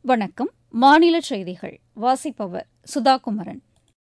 வணக்கம் மாநில செய்திகள் வாசிப்பவர் சுதா குமரன்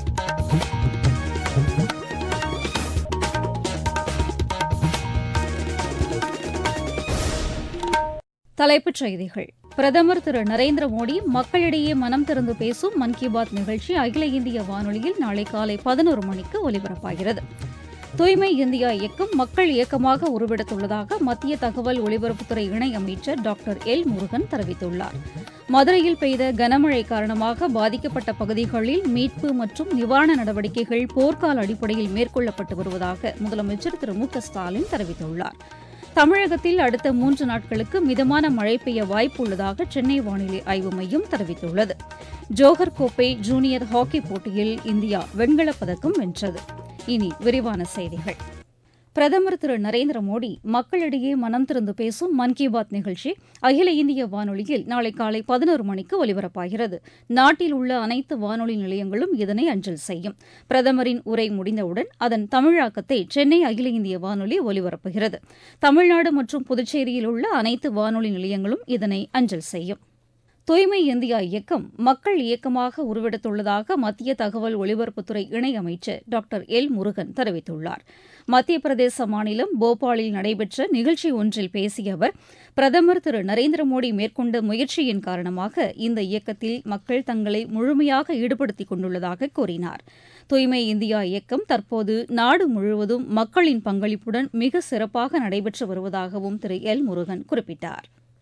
தலைப்புச் செய்திகள் பிரதமர் திரு நரேந்திர மோடி மக்களிடையே மனம் திறந்து பேசும் மன் கி பாத் நிகழ்ச்சி அகில இந்திய வானொலியில் நாளை காலை பதினோரு மணிக்கு ஒலிபரப்பாகிறது தூய்மை இந்தியா இயக்கம் மக்கள் இயக்கமாக உருவெடுத்துள்ளதாக மத்திய தகவல் ஒலிபரப்புத்துறை இணையமைச்சர் டாக்டர் எல் முருகன் தெரிவித்துள்ளார் மதுரையில் பெய்த கனமழை காரணமாக பாதிக்கப்பட்ட பகுதிகளில் மீட்பு மற்றும் நிவாரண நடவடிக்கைகள் போர்க்கால அடிப்படையில் மேற்கொள்ளப்பட்டு வருவதாக முதலமைச்சர் திரு மு க ஸ்டாலின் தெரிவித்துள்ளார் தமிழகத்தில் அடுத்த மூன்று நாட்களுக்கு மிதமான மழை பெய்ய வாய்ப்பு உள்ளதாக சென்னை வானிலை ஆய்வு மையம் தெரிவித்துள்ளது ஜோஹர் கோப்பை ஜூனியர் ஹாக்கி போட்டியில் இந்தியா வெண்கலப் பதக்கம் வென்றது இனி விரிவான செய்திகள் பிரதமர் திரு நரேந்திர மோடி மக்களிடையே மனம் திறந்து பேசும் மன் கி பாத் நிகழ்ச்சி அகில இந்திய வானொலியில் நாளை காலை பதினோரு மணிக்கு ஒலிபரப்பாகிறது நாட்டில் உள்ள அனைத்து வானொலி நிலையங்களும் இதனை அஞ்சல் செய்யும் பிரதமரின் உரை முடிந்தவுடன் அதன் தமிழாக்கத்தை சென்னை அகில இந்திய வானொலி ஒலிபரப்புகிறது தமிழ்நாடு மற்றும் புதுச்சேரியில் உள்ள அனைத்து வானொலி நிலையங்களும் இதனை அஞ்சல் செய்யும் தூய்மை இந்தியா இயக்கம் மக்கள் இயக்கமாக உருவெடுத்துள்ளதாக மத்திய தகவல் ஒலிபரப்புத்துறை இணையமைச்சர் டாக்டர் எல் முருகன் தெரிவித்துள்ளார் மத்திய பிரதேச மாநிலம் போபாலில் நடைபெற்ற நிகழ்ச்சி ஒன்றில் பேசிய அவர் பிரதமர் திரு நரேந்திர மோடி மேற்கொண்ட முயற்சியின் காரணமாக இந்த இயக்கத்தில் மக்கள் தங்களை முழுமையாக ஈடுபடுத்திக் கொண்டுள்ளதாக கூறினார் தூய்மை இந்தியா இயக்கம் தற்போது நாடு முழுவதும் மக்களின் பங்களிப்புடன் மிக சிறப்பாக நடைபெற்று வருவதாகவும் திரு எல் முருகன் குறிப்பிட்டார்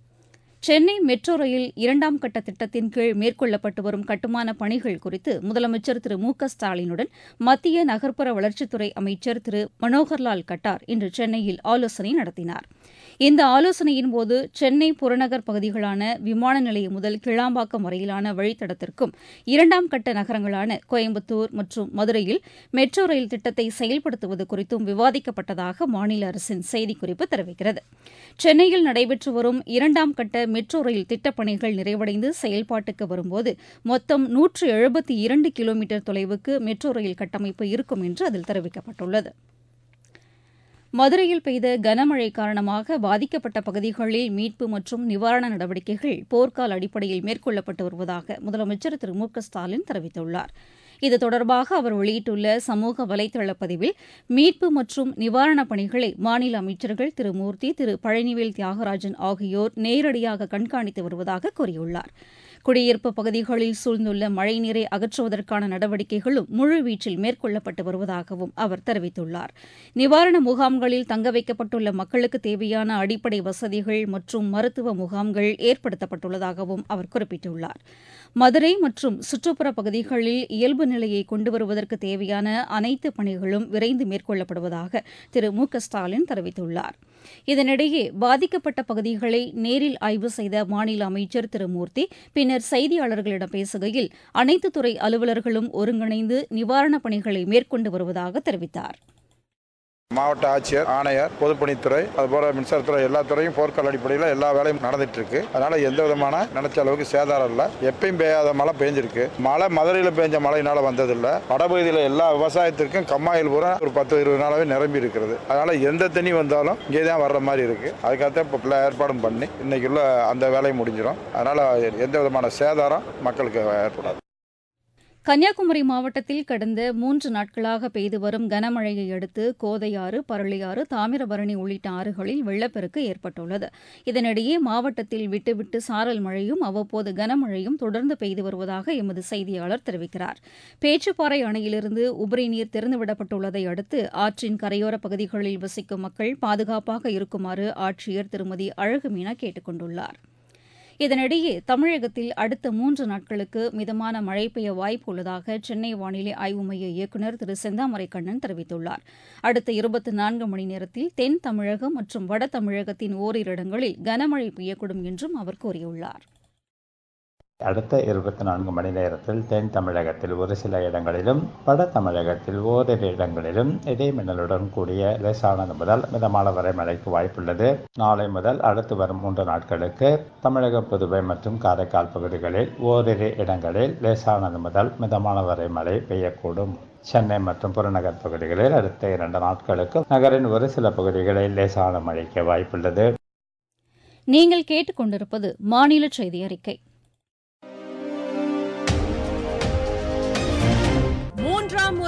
சென்னை மெட்ரோ ரயில் இரண்டாம் கட்ட திட்டத்தின் கீழ் மேற்கொள்ளப்பட்டு வரும் கட்டுமான பணிகள் குறித்து முதலமைச்சர் திரு மு க ஸ்டாலினுடன் மத்திய நகர்ப்புற வளர்ச்சித்துறை அமைச்சர் திரு மனோகர்லால் கட்டார் இன்று சென்னையில் ஆலோசனை நடத்தினார் இந்த ஆலோசனையின்போது சென்னை புறநகர் பகுதிகளான விமான நிலையம் முதல் கிளாம்பாக்கம் வரையிலான வழித்தடத்திற்கும் இரண்டாம் கட்ட நகரங்களான கோயம்புத்தூர் மற்றும் மதுரையில் மெட்ரோ ரயில் திட்டத்தை செயல்படுத்துவது குறித்தும் விவாதிக்கப்பட்டதாக மாநில அரசின் செய்திக்குறிப்பு தெரிவிக்கிறது சென்னையில் நடைபெற்று வரும் இரண்டாம் கட்ட மெட்ரோ ரயில் திட்டப்பணிகள் நிறைவடைந்து செயல்பாட்டுக்கு வரும்போது மொத்தம் நூற்று எழுபத்தி இரண்டு கிலோமீட்டர் தொலைவுக்கு மெட்ரோ ரயில் கட்டமைப்பு இருக்கும் என்று அதில் தெரிவிக்கப்பட்டுள்ளது மதுரையில் பெய்த கனமழை காரணமாக பாதிக்கப்பட்ட பகுதிகளில் மீட்பு மற்றும் நிவாரண நடவடிக்கைகள் போர்க்கால அடிப்படையில் மேற்கொள்ளப்பட்டு வருவதாக முதலமைச்சர் திரு மு க ஸ்டாலின் தெரிவித்துள்ளார் இது தொடர்பாக அவர் வெளியிட்டுள்ள சமூக வலைதள பதிவில் மீட்பு மற்றும் நிவாரணப் பணிகளை மாநில அமைச்சர்கள் திரு மூர்த்தி திரு பழனிவேல் தியாகராஜன் ஆகியோர் நேரடியாக கண்காணித்து வருவதாக கூறியுள்ளார் குடியிருப்பு பகுதிகளில் சூழ்ந்துள்ள மழைநீரை அகற்றுவதற்கான நடவடிக்கைகளும் முழுவீச்சில் மேற்கொள்ளப்பட்டு வருவதாகவும் அவர் தெரிவித்துள்ளார் நிவாரண முகாம்களில் தங்க வைக்கப்பட்டுள்ள மக்களுக்கு தேவையான அடிப்படை வசதிகள் மற்றும் மருத்துவ முகாம்கள் ஏற்படுத்தப்பட்டுள்ளதாகவும் அவர் குறிப்பிட்டுள்ளார் மதுரை மற்றும் சுற்றுப்புற பகுதிகளில் இயல்பு நிலையை கொண்டு வருவதற்கு தேவையான அனைத்து பணிகளும் விரைந்து மேற்கொள்ளப்படுவதாக திரு மு க ஸ்டாலின் தெரிவித்துள்ளார் இதனிடையே பாதிக்கப்பட்ட பகுதிகளை நேரில் ஆய்வு செய்த மாநில அமைச்சர் திரு மூர்த்தி பின்னர் செய்தியாளர்களிடம் பேசுகையில் அனைத்து துறை அலுவலர்களும் ஒருங்கிணைந்து நிவாரணப் பணிகளை மேற்கொண்டு வருவதாக தெரிவித்தார் மாவட்ட ஆட்சியர் ஆணையர் பொதுப்பணித்துறை அதுபோல மின்சாரத்துறை எல்லா துறையும் போர்க்கால அடிப்படையில் எல்லா வேலையும் நடந்துட்டு இருக்கு அதனால எந்த விதமான நினைச்ச அளவுக்கு சேதாரம் இல்லை எப்பயும் பெய்யாத மழை பெஞ்சிருக்கு மழை மதுரையில் பெஞ்ச மழையினால வந்ததில்லை வடபகுதியில் எல்லா விவசாயத்திற்கும் கம்மாயில் பூரா ஒரு பத்து இருபது நாளாவே நிரம்பி இருக்கிறது அதனால எந்த தண்ணி வந்தாலும் இங்கே தான் வர்ற மாதிரி இருக்கு அதுக்காகத்தான் இப்போ பிள்ளை ஏற்பாடும் பண்ணி இன்னைக்குள்ள அந்த வேலையை முடிஞ்சிடும் அதனால எந்த விதமான சேதாரம் மக்களுக்கு ஏற்படாது கன்னியாகுமரி மாவட்டத்தில் கடந்த மூன்று நாட்களாக பெய்து வரும் கனமழையை அடுத்து கோதையாறு பரளியாறு தாமிரபரணி உள்ளிட்ட ஆறுகளில் வெள்ளப்பெருக்கு ஏற்பட்டுள்ளது இதனிடையே மாவட்டத்தில் விட்டுவிட்டு சாரல் மழையும் அவ்வப்போது கனமழையும் தொடர்ந்து பெய்து வருவதாக எமது செய்தியாளர் தெரிவிக்கிறார் பேச்சுப்பாறை அணையிலிருந்து உபரி நீர் திறந்துவிடப்பட்டுள்ளதை அடுத்து ஆற்றின் கரையோர பகுதிகளில் வசிக்கும் மக்கள் பாதுகாப்பாக இருக்குமாறு ஆட்சியர் திருமதி அழகுமீனா கேட்டுக் கொண்டுள்ளார் இதனிடையே தமிழகத்தில் அடுத்த மூன்று நாட்களுக்கு மிதமான மழை பெய்ய வாய்ப்பு உள்ளதாக சென்னை வானிலை ஆய்வு மைய இயக்குநர் திரு செந்தாமரை கண்ணன் தெரிவித்துள்ளார் அடுத்த இருபத்தி நான்கு மணி நேரத்தில் தென் தமிழகம் மற்றும் வட தமிழகத்தின் ஓரிரு இடங்களில் கனமழை பெய்யக்கூடும் என்றும் அவர் கூறியுள்ளார் அடுத்த இருபத்தி நான்கு மணி நேரத்தில் தென் தமிழகத்தில் ஒரு சில இடங்களிலும் வட தமிழகத்தில் ஓரிரு இடங்களிலும் இதே மின்னலுடன் கூடிய லேசானது முதல் மிதமான வரை மழைக்கு வாய்ப்புள்ளது நாளை முதல் அடுத்து வரும் மூன்று நாட்களுக்கு தமிழக புதுவை மற்றும் காரைக்கால் பகுதிகளில் ஓரிரு இடங்களில் லேசானது முதல் மிதமான வரை மழை பெய்யக்கூடும் சென்னை மற்றும் புறநகர் பகுதிகளில் அடுத்த இரண்டு நாட்களுக்கு நகரின் ஒரு சில பகுதிகளில் லேசான மழைக்கு வாய்ப்புள்ளது நீங்கள் கேட்டுக்கொண்டிருப்பது மாநில செய்தி அறிக்கை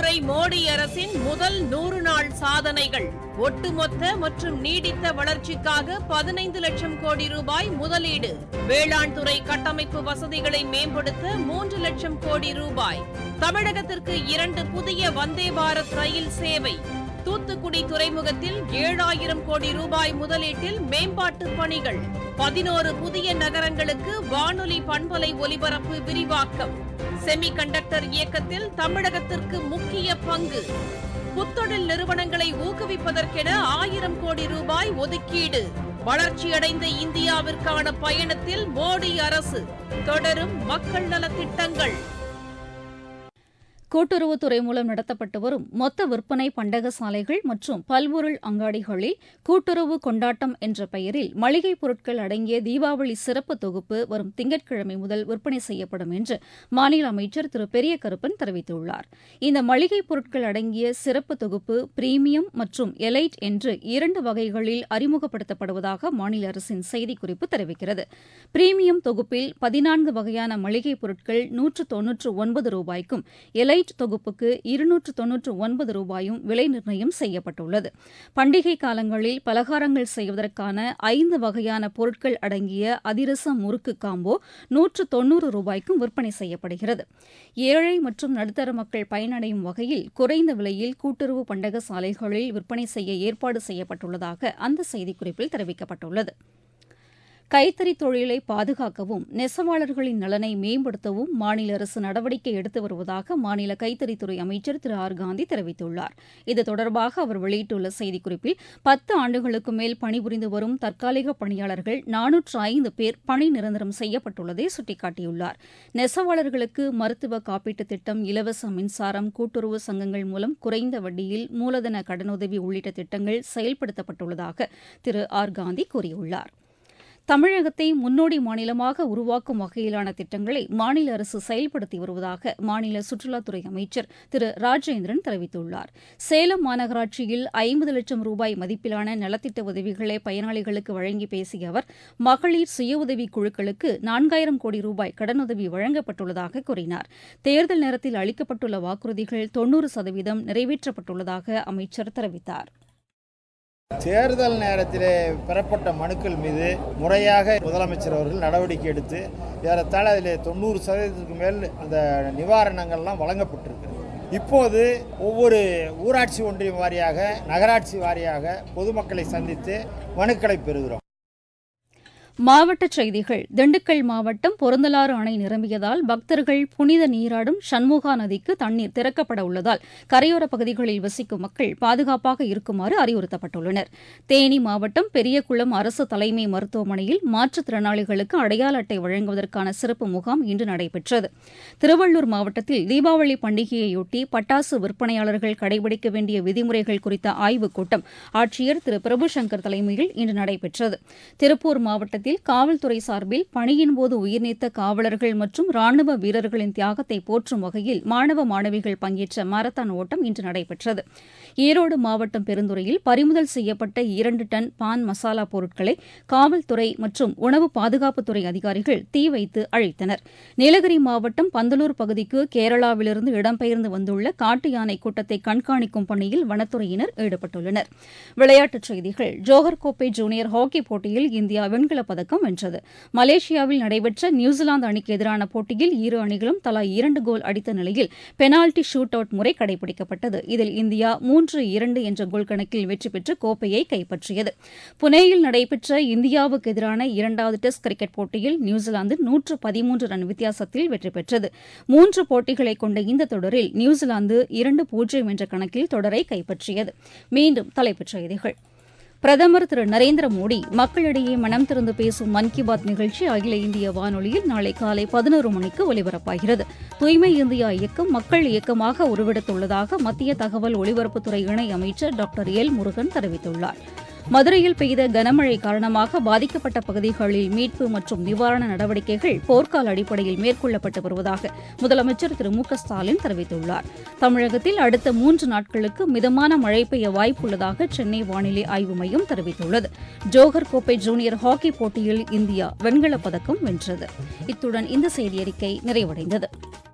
முறை மோடி அரசின் முதல் நூறு நாள் சாதனைகள் ஒட்டுமொத்த மற்றும் நீடித்த வளர்ச்சிக்காக பதினைந்து லட்சம் கோடி ரூபாய் முதலீடு வேளாண் துறை கட்டமைப்பு வசதிகளை மேம்படுத்த மூன்று லட்சம் கோடி ரூபாய் தமிழகத்திற்கு இரண்டு புதிய வந்தே பாரத் ரயில் சேவை தூத்துக்குடி துறைமுகத்தில் ஏழாயிரம் கோடி ரூபாய் முதலீட்டில் மேம்பாட்டு பணிகள் பதினோரு புதிய நகரங்களுக்கு வானொலி பண்பலை ஒலிபரப்பு விரிவாக்கம் செமி கண்டக்டர் இயக்கத்தில் தமிழகத்திற்கு முக்கிய பங்கு புத்தொழில் நிறுவனங்களை ஊக்குவிப்பதற்கென ஆயிரம் கோடி ரூபாய் ஒதுக்கீடு வளர்ச்சியடைந்த இந்தியாவிற்கான பயணத்தில் மோடி அரசு தொடரும் மக்கள் நலத் திட்டங்கள் கூட்டுறவுத்துறை மூலம் நடத்தப்பட்டு வரும் மொத்த விற்பனை பண்டக சாலைகள் மற்றும் பல்பொருள் அங்காடிகளில் கூட்டுறவு கொண்டாட்டம் என்ற பெயரில் மளிகைப் பொருட்கள் அடங்கிய தீபாவளி சிறப்பு தொகுப்பு வரும் திங்கட்கிழமை முதல் விற்பனை செய்யப்படும் என்று மாநில அமைச்சர் திரு பெரிய கருப்பன் தெரிவித்துள்ளார் இந்த மளிகைப் பொருட்கள் அடங்கிய சிறப்பு தொகுப்பு பிரீமியம் மற்றும் எலைட் என்று இரண்டு வகைகளில் அறிமுகப்படுத்தப்படுவதாக மாநில அரசின் செய்திக்குறிப்பு தெரிவிக்கிறது பிரீமியம் தொகுப்பில் பதினான்கு வகையான மளிகைப் பொருட்கள் நூற்று தொன்னூற்று ஒன்பது ரூபாய்க்கும் எலைட் தொகுப்புக்கு இருநூற்று தொன்னூற்று ஒன்பது ரூபாயும் விலை நிர்ணயம் செய்யப்பட்டுள்ளது பண்டிகை காலங்களில் பலகாரங்கள் செய்வதற்கான ஐந்து வகையான பொருட்கள் அடங்கிய அதிரச முறுக்கு காம்போ நூற்று தொன்னூறு ரூபாய்க்கும் விற்பனை செய்யப்படுகிறது ஏழை மற்றும் நடுத்தர மக்கள் பயனடையும் வகையில் குறைந்த விலையில் கூட்டுறவு பண்டக சாலைகளில் விற்பனை செய்ய ஏற்பாடு செய்யப்பட்டுள்ளதாக அந்த செய்திக்குறிப்பில் தெரிவிக்கப்பட்டுள்ளது கைத்தறித் தொழிலை பாதுகாக்கவும் நெசவாளர்களின் நலனை மேம்படுத்தவும் மாநில அரசு நடவடிக்கை எடுத்து வருவதாக மாநில கைத்தறித்துறை அமைச்சர் திரு ஆர் காந்தி தெரிவித்துள்ளார் இது தொடர்பாக அவர் வெளியிட்டுள்ள செய்திக்குறிப்பில் பத்து ஆண்டுகளுக்கு மேல் பணிபுரிந்து வரும் தற்காலிக பணியாளர்கள் நானூற்று ஐந்து பேர் பணி நிரந்தரம் செய்யப்பட்டுள்ளதை சுட்டிக்காட்டியுள்ளார் நெசவாளர்களுக்கு மருத்துவ காப்பீட்டுத் திட்டம் இலவச மின்சாரம் கூட்டுறவு சங்கங்கள் மூலம் குறைந்த வட்டியில் மூலதன கடனுதவி உள்ளிட்ட திட்டங்கள் செயல்படுத்தப்பட்டுள்ளதாக திரு ஆர் காந்தி கூறியுள்ளார் தமிழகத்தை முன்னோடி மாநிலமாக உருவாக்கும் வகையிலான திட்டங்களை மாநில அரசு செயல்படுத்தி வருவதாக மாநில சுற்றுலாத்துறை அமைச்சர் திரு ராஜேந்திரன் தெரிவித்துள்ளார் சேலம் மாநகராட்சியில் ஐம்பது லட்சம் ரூபாய் மதிப்பிலான நலத்திட்ட உதவிகளை பயனாளிகளுக்கு வழங்கி பேசிய அவர் மகளிர் சுய உதவிக் குழுக்களுக்கு நான்காயிரம் கோடி ரூபாய் கடனுதவி வழங்கப்பட்டுள்ளதாக கூறினார் தேர்தல் நேரத்தில் அளிக்கப்பட்டுள்ள வாக்குறுதிகள் தொன்னூறு சதவீதம் நிறைவேற்றப்பட்டுள்ளதாக அமைச்சர் தெரிவித்தார் தேர்தல் நேரத்திலே பெறப்பட்ட மனுக்கள் மீது முறையாக முதலமைச்சர் அவர்கள் நடவடிக்கை எடுத்து ஏறத்தாழ அதில் தொண்ணூறு சதவீதத்துக்கு மேல் அந்த நிவாரணங்கள்லாம் வழங்கப்பட்டிருக்கிறது இப்போது ஒவ்வொரு ஊராட்சி ஒன்றியம் வாரியாக நகராட்சி வாரியாக பொதுமக்களை சந்தித்து மனுக்களை பெறுகிறோம் மாவட்டச் செய்திகள் திண்டுக்கல் மாவட்டம் பொருந்தலாறு அணை நிரம்பியதால் பக்தர்கள் புனித நீராடும் சண்முகா நதிக்கு தண்ணீர் திறக்கப்பட உள்ளதால் கரையோரப் பகுதிகளில் வசிக்கும் மக்கள் பாதுகாப்பாக இருக்குமாறு அறிவுறுத்தப்பட்டுள்ளனர் தேனி மாவட்டம் பெரியகுளம் அரசு தலைமை மருத்துவமனையில் மாற்றுத்திறனாளிகளுக்கு அடையாள அட்டை வழங்குவதற்கான சிறப்பு முகாம் இன்று நடைபெற்றது திருவள்ளூர் மாவட்டத்தில் தீபாவளி பண்டிகையையொட்டி பட்டாசு விற்பனையாளர்கள் கடைபிடிக்க வேண்டிய விதிமுறைகள் குறித்த ஆய்வுக் கூட்டம் ஆட்சியர் திரு பிரபுசங்கர் தலைமையில் இன்று நடைபெற்றது திருப்பூர் மாவட்டத்தில் மாவட்டத்தில் காவல்துறை சார்பில் பணியின் போது உயிர்நீத்த காவலர்கள் மற்றும் ராணுவ வீரர்களின் தியாகத்தை போற்றும் வகையில் மாணவ மாணவிகள் பங்கேற்ற மாரத்தான் ஓட்டம் இன்று நடைபெற்றது ஈரோடு மாவட்டம் பெருந்துறையில் பறிமுதல் செய்யப்பட்ட இரண்டு டன் பான் மசாலா பொருட்களை காவல்துறை மற்றும் உணவு பாதுகாப்புத்துறை அதிகாரிகள் தீ வைத்து அழித்தனர் நீலகிரி மாவட்டம் பந்தலூர் பகுதிக்கு கேரளாவிலிருந்து இடம்பெயர்ந்து வந்துள்ள காட்டு யானை கூட்டத்தை கண்காணிக்கும் பணியில் வனத்துறையினர் ஈடுபட்டுள்ளனர் விளையாட்டுச் செய்திகள் ஜோஹர் கோப்பை ஜூனியர் ஹாக்கி போட்டியில் இந்தியா வெண்கலப் பதக்கம் வென்றது மலேசியாவில் நடைபெற்ற நியூசிலாந்து அணிக்கு எதிரான போட்டியில் இரு அணிகளும் தலா இரண்டு கோல் அடித்த நிலையில் பெனால்டி ஷூட் அவுட் முறை கடைபிடிக்கப்பட்டது இதில் இந்தியா மூன்று இரண்டு என்ற கோல் கணக்கில் வெற்றி பெற்று கோப்பையை கைப்பற்றியது புனேயில் நடைபெற்ற இந்தியாவுக்கு எதிரான இரண்டாவது டெஸ்ட் கிரிக்கெட் போட்டியில் நியூசிலாந்து நூற்று பதிமூன்று ரன் வித்தியாசத்தில் வெற்றி பெற்றது மூன்று போட்டிகளை கொண்ட இந்த தொடரில் நியூசிலாந்து இரண்டு பூஜ்ஜியம் என்ற கணக்கில் தொடரை கைப்பற்றியது மீண்டும் தலைப்புச் செய்திகள் பிரதமர் திரு நரேந்திர மோடி மக்களிடையே மனம் திறந்து பேசும் மன் கி பாத் நிகழ்ச்சி அகில இந்திய வானொலியில் நாளை காலை பதினோரு மணிக்கு ஒலிபரப்பாகிறது தூய்மை இந்தியா இயக்கம் மக்கள் இயக்கமாக உருவெடுத்துள்ளதாக மத்திய தகவல் ஒலிபரப்புத்துறை இணை அமைச்சர் டாக்டர் எல் முருகன் தெரிவித்துள்ளார் மதுரையில் பெய்த கனமழை காரணமாக பாதிக்கப்பட்ட பகுதிகளில் மீட்பு மற்றும் நிவாரண நடவடிக்கைகள் போர்க்கால அடிப்படையில் மேற்கொள்ளப்பட்டு வருவதாக முதலமைச்சர் திரு மு க ஸ்டாலின் தெரிவித்துள்ளார் தமிழகத்தில் அடுத்த மூன்று நாட்களுக்கு மிதமான மழை பெய்ய வாய்ப்புள்ளதாக சென்னை வானிலை ஆய்வு மையம் தெரிவித்துள்ளது ஜோஹர் கோப்பை ஜூனியர் ஹாக்கி போட்டியில் இந்தியா வெண்கலப் பதக்கம் வென்றது இத்துடன் இந்த செய்தியறிக்கை நிறைவடைந்தது